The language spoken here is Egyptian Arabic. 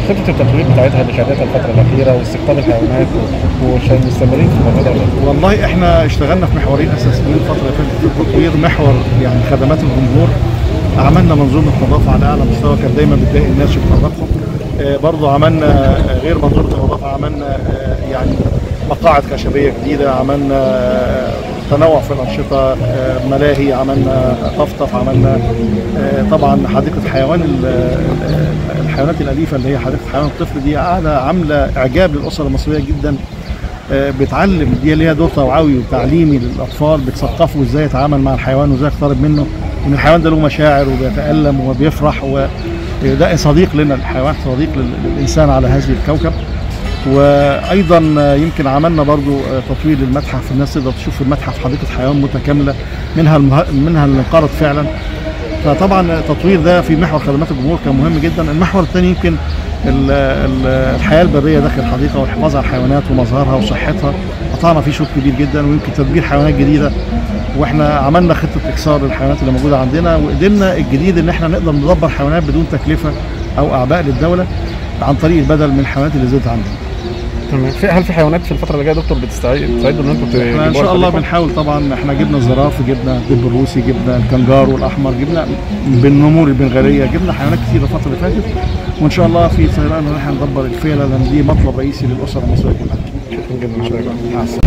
خطه التطوير بتاعتها اللي خدتها الفتره الاخيره واستقطاب الحيوانات ومستمرين في الموضوع ده والله احنا اشتغلنا في محورين اساسيين الفتره اللي فاتت في التطوير محور يعني خدمات الجمهور عملنا منظومه نظافه على اعلى مستوى كان دايما بتلاقي الناس في نظافهم آه، برضو عملنا آه، غير منظومه النظافه عملنا آه، يعني مقاعد خشبيه جديده عملنا آه، تنوع في الانشطه آه، ملاهي عملنا طفطف عملنا آه، طبعا حديقه حيوان ال- ال- الحيوانات الاليفه اللي هي حديقه حيوان الطفل دي قاعده عامله اعجاب للاسر المصريه جدا آه، بتعلم دي ليها دور توعوي وتعليمي للاطفال بتثقفوا ازاي يتعامل مع الحيوان وازاي يقترب منه وان الحيوان ده له مشاعر وبيتالم وبيفرح وده صديق لنا الحيوان صديق لل- للانسان على هذه الكوكب وايضا يمكن عملنا برضو تطوير للمتحف الناس تقدر تشوف المتحف حديقه حيوان متكامله منها المه... منها اللي انقرض فعلا فطبعا التطوير ده في محور خدمات الجمهور كان مهم جدا المحور الثاني يمكن ال- ال- الحياه البريه داخل الحديقه والحفاظ على الحيوانات ومظهرها وصحتها قطعنا فيه شوط كبير جدا ويمكن تدبير حيوانات جديده واحنا عملنا خطه اكسار للحيوانات اللي موجوده عندنا وقدرنا الجديد ان احنا نقدر ندبر حيوانات بدون تكلفه او اعباء للدوله عن طريق البدل من الحيوانات اللي زادت عندنا تمام في هل في حيوانات في الفتره اللي جايه يا دكتور بتستعيد بتستعدوا ان انتم احنا ان شاء الله بنحاول طبعا احنا جبنا الزراف جبنا الدب الروسي جبنا الكنجارو الاحمر جبنا بالنمور البنغاليه جبنا حيوانات كتير الفتره اللي فاتت وان شاء الله في طيران ان احنا ندبر الفيله لان دي مطلب رئيسي للاسر المصريه كلها شكرا جدا لحضرتك مع السلامه